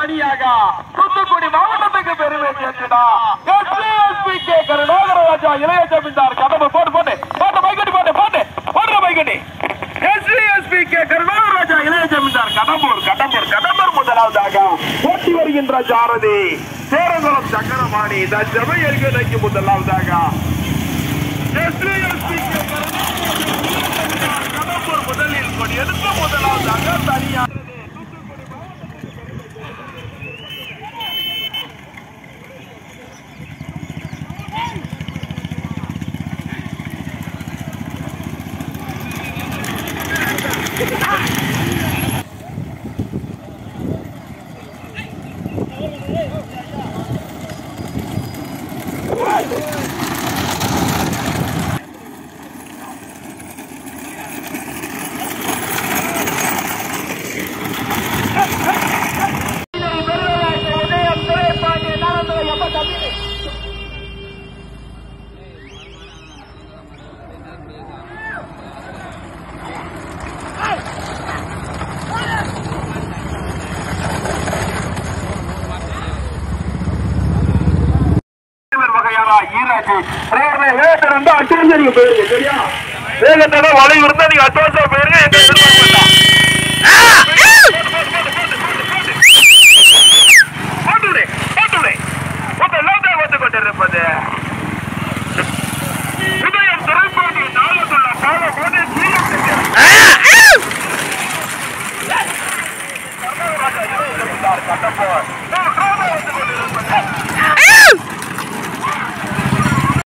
தனியாக தூத்துக்குடி மாவட்டத்துக்கு பெருமை சேர்த்துடா எஸ்பி கே கருணாகர ராஜா இளைய ஜமீன்தார் கதவு போட்டு போட்டு போட்டு பைக்கடி போட்டு போட்டு போடுற பைக்கடி எஸ்பி கே கருணாகர ராஜா இளைய ஜமீன்தார் கடம்பூர் கடம்பூர் கடம்பூர் முதலாவதாக போட்டி வருகின்ற ஜாரதி சேரங்குளம் சக்கரபாணி தஞ்சமை எல்கதைக்கு முதலாவதாக எஸ்பி கே கடம்பூர் முதலில் கொடி எடுத்து முதலாவதாக தனியாக வகையாரா ஈராஜி டிரைவர்ல வேகத்தை இருந்தா அட்வான்ஸ் நீங்க போயிருங்க சரியா வேகத்தோட வலை இருந்தா நீங்க அட்வான்ஸா போயிருங்க எங்க எதிர்பார்க்க வேண்டாம் போட்டுவிடு போட்டுவிடு உங்க லோகத்தை வந்து கொண்டிருப்பது உதயம் துறைப்பாடி நாளத்துள்ள கால போது கட்டப்போர்